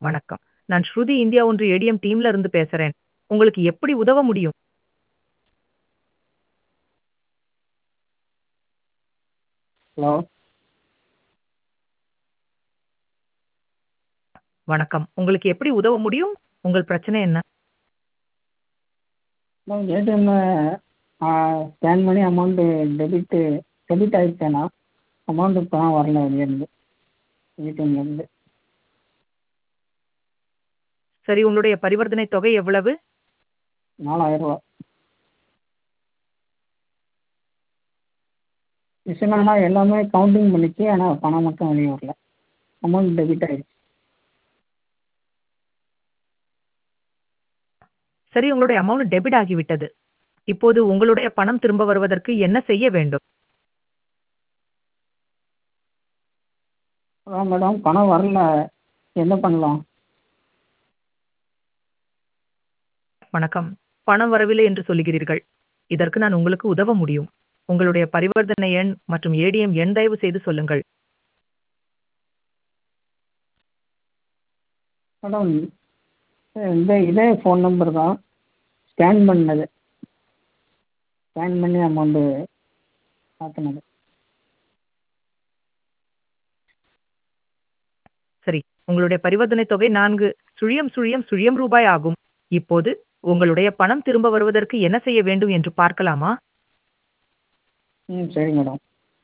வணக்கம். நான் ஸ்ருதி இந்தியா ஒன்று ஏடிஎம் டீம்ல இருந்து பேசுறேன். உங்களுக்கு எப்படி உதவ முடியும்? ஹலோ வணக்கம். உங்களுக்கு எப்படி உதவ முடியும்? உங்கள் பிரச்சனை என்ன? மேம் ஏடிஎம்ல ஸ்கேன் பண்ணி அமௌண்ட்டு டெபிட்டு டெபிட் ஆயிடுச்சேண்ணா அமௌண்ட்டு இப்போதான் வரல வெளியேருந்து ஏடிஎம்லேருந்து சரி உங்களுடைய பரிவர்த்தனை தொகை எவ்வளவு? நாலாயிரரூவா விஷயம் என்னன்னா எல்லாமே கவுண்டிங் பண்ணிச்சு ஆனால் பணம் மட்டும் வெளியே வரல அமௌண்ட் டெபிட் ஆயிடுச்சு சரி உங்களுடைய அமௌண்ட் டெபிட் ஆகிவிட்டது. இப்போது உங்களுடைய பணம் திரும்ப வருவதற்கு என்ன செய்ய வேண்டும்? அதான் மேடம் பணம் வரல என்ன பண்ணலாம் வணக்கம். பணம் வரவில்லை என்று சொல்லுகிறீர்கள். இதற்கு நான் உங்களுக்கு உதவ முடியும். உங்களுடைய பரிவர்த்தனை எண் மற்றும் ஏடிஎம் எண் தயவு செய்து சொல்லுங்கள். மேடம் இந்த இதே ஃபோன் நம்பர் தான் ஸ்கேன் பண்ணது ஸ்கேன் பண்ணி அமௌண்ட்டு மாற்றினது சரி உங்களுடைய பரிவர்த்தனை தொகை நான்கு சுழியம் சுழியம் சுழியம் ரூபாய் ஆகும். இப்போது உங்களுடைய பணம் திரும்ப வருவதற்கு என்ன செய்ய வேண்டும் என்று பார்க்கலாமா? ம் சரி மேடம்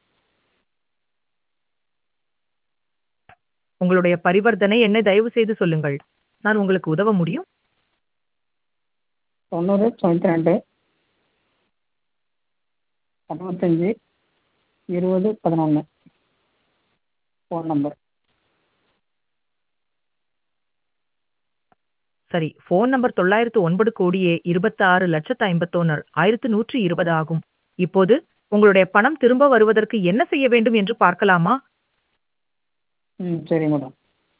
உங்களுடைய பரிவர்த்தனை எண்ணை தயவு செய்து சொல்லுங்கள். நான் உங்களுக்கு உதவ முடியும். தொண்ணூறு தொண்ணூற்றி ரெண்டு அறுபத்தஞ்சி இருபது பதினொன்று ஃபோன் நம்பர் சரி ஃபோன் நம்பர் தொள்ளாயிரத்து ஒன்பது கோடியே இருபத்தி ஆறு லட்சத்து ஐம்பத்தொன்னு ஆயிரத்து நூற்றி இருபது ஆகும். இப்போது உங்களுடைய பணம் திரும்ப வருவதற்கு என்ன செய்ய வேண்டும் என்று பார்க்கலாமா? ம் சரி மேடம்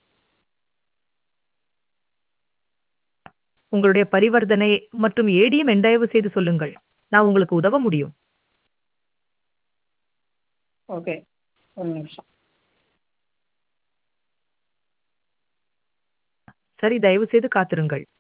உங்களுடைய பரிவர்த்தனை மற்றும் ஏடிஎம் எண் தயவு செய்து சொல்லுங்கள். நான் உங்களுக்கு உதவ முடியும். ஓகே ஒரு நிமிஷம் சரி தயவு செய்து காத்திருங்கள்.